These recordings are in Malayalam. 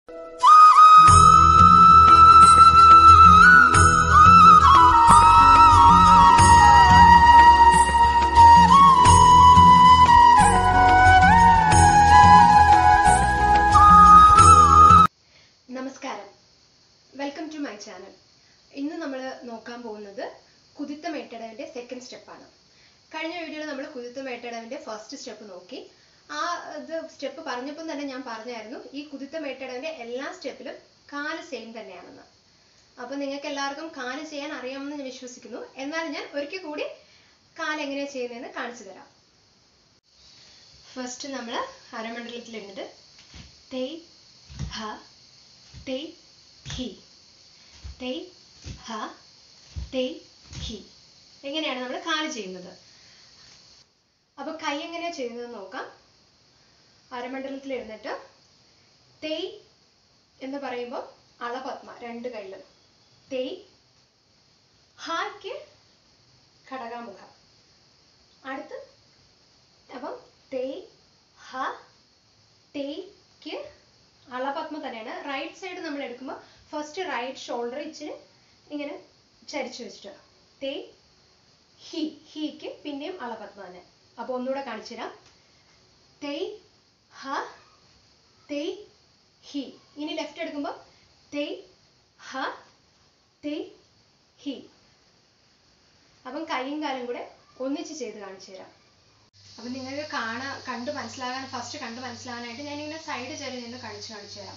നമസ്കാരം വെൽക്കം ടു മൈ ചാനൽ ഇന്ന് നമ്മൾ നോക്കാൻ പോകുന്നത് കുതിത്തം എട്ടടവിന്റെ സെക്കൻഡ് സ്റ്റെപ്പാണ് കഴിഞ്ഞ വീഡിയോയിൽ നമ്മൾ കുതിത്തം എട്ടടവിന്റെ ഫസ്റ്റ് സ്റ്റെപ്പ് നോക്കി ആ ഇത് സ്റ്റെപ്പ് പറഞ്ഞപ്പോൾ തന്നെ ഞാൻ പറഞ്ഞായിരുന്നു ഈ കുതിത്തം എട്ടടവിന്റെ എല്ലാ സ്റ്റെപ്പിലും കാല് സെയിം തന്നെയാണെന്ന് അപ്പൊ നിങ്ങൾക്ക് എല്ലാവർക്കും കാല് ചെയ്യാൻ അറിയാമെന്ന് ഞാൻ വിശ്വസിക്കുന്നു എന്നാൽ ഞാൻ ഒരിക്കൽ കൂടി കാല് എങ്ങനെയാണ് ചെയ്യുന്നതെന്ന് കാണിച്ചു തരാം ഫസ്റ്റ് നമ്മൾ അരമണ്ഡലത്തിൽ ഇരുന്നിട്ട് തേയ് ഹ തേയ് ഹി തേയ് ഹ തേയ് ഹി എങ്ങനെയാണ് നമ്മൾ കാല് ചെയ്യുന്നത് അപ്പൊ കൈ എങ്ങനെയാ ചെയ്യുന്നത് നോക്കാം അരമണ്ഡലത്തിൽ ഇരുന്നിട്ട് തേയ് എന്ന് പറയുമ്പോൾ അളപത്മ രണ്ട് കൈയിലും തേയ് ഹായ്ക്ക് ഘടകാമുഖ അടുത്ത് അപ്പം തേയ് ഹ തേയ്ക്ക് അളപത്മ തന്നെയാണ് റൈറ്റ് സൈഡ് നമ്മൾ എടുക്കുമ്പോൾ ഫസ്റ്റ് റൈറ്റ് ഷോൾഡർ ഇച്ചിരി ഇങ്ങനെ ചരിച്ചു വെച്ചിട്ട് തേ ഹി ഹിക്ക് പിന്നെയും അളപത്മ തന്നെ അപ്പൊ ഒന്നുകൂടെ കാണിച്ചു തരാം തേ ഹ തേ ഹി ഇനി ലെഫ്റ്റ് എടുക്കുമ്പോൾ തേ ഹ തേ ഹി അപ്പം കൈയും കാലും കൂടെ ഒന്നിച്ച് ചെയ്ത് കാണിച്ചു തരാം അപ്പൊ നിങ്ങൾക്ക് കാണാ കണ്ട് മനസ്സിലാകാൻ ഫസ്റ്റ് കണ്ട് മനസ്സിലാകാനായിട്ട് ഞാൻ ഇങ്ങനെ സൈഡ് ചെറിയ നിന്ന് കാണിച്ച് കാണിച്ചു തരാം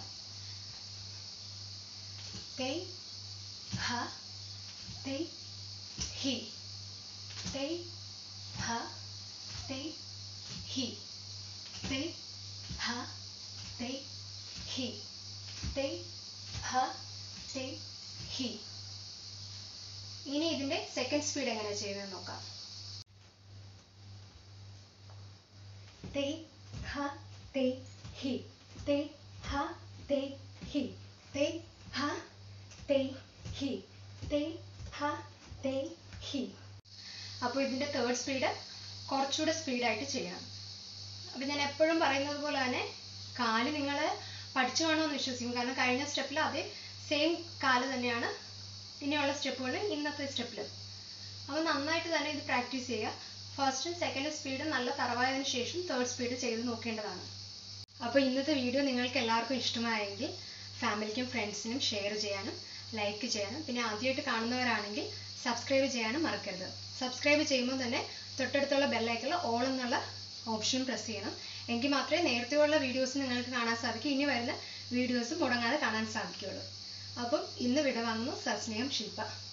തേയ് ഹ തേയ് ഹി തേയ് ഹ തേയ് ഹി തേയ് ഹ തേയ് ഹി തേയ് ഹ തേയ് ഹി ഇനി ഇതിന്റെ സെക്കൻഡ് സ്പീഡ് എങ്ങനെയാ ചെയ്യുന്നത് നോക്കാം te ha te hi te ha te hi te ha te hi te ha te hi അപ്പോൾ ഇതിന്റെ തേർഡ് സ്പീഡ് കുറച്ചുകൂടെ സ്പീഡായിട്ട് ചെയ്യണം അപ്പം ഞാൻ എപ്പോഴും പറയുന്നത് പോലെ തന്നെ കാല് നിങ്ങൾ പഠിച്ചു വേണമെന്ന് വിശ്വസിക്കും കാരണം കഴിഞ്ഞ സ്റ്റെപ്പിൽ അതേ സെയിം കാല് തന്നെയാണ് ഇനിയുള്ള സ്റ്റെപ്പുകൾ ഇന്നത്തെ സ്റ്റെപ്പിൽ അപ്പോൾ നന്നായിട്ട് തന്നെ ഇത് പ്രാക്ടീസ് ചെയ്യുക ഫസ്റ്റും സെക്കൻഡും സ്പീഡ് നല്ല തറവായതിനു ശേഷം തേർഡ് സ്പീഡ് ചെയ്ത് നോക്കേണ്ടതാണ് അപ്പോൾ ഇന്നത്തെ വീഡിയോ നിങ്ങൾക്ക് എല്ലാവർക്കും ഇഷ്ടമായെങ്കിൽ ഫാമിലിക്കും ഫ്രണ്ട്സിനും ഷെയർ ചെയ്യാനും ലൈക്ക് ചെയ്യാനും പിന്നെ ആദ്യമായിട്ട് കാണുന്നവരാണെങ്കിൽ സബ്സ്ക്രൈബ് ചെയ്യാനും മറക്കരുത് സബ്സ്ക്രൈബ് ചെയ്യുമ്പോൾ തന്നെ തൊട്ടടുത്തുള്ള ബെല്ലൈക്കുള്ള ഓൾ എന്നുള്ള ഓപ്ഷൻ പ്രസ് ചെയ്യണം എങ്കിൽ മാത്രമേ നേരത്തെയുള്ള വീഡിയോസ് നിങ്ങൾക്ക് കാണാൻ സാധിക്കൂ ഇനി വരുന്ന വീഡിയോസ് മുടങ്ങാതെ കാണാൻ സാധിക്കുകയുള്ളൂ അപ്പം ഇന്ന് വിട വാങ്ങുന്നു സസ്നേഹം ശില്പ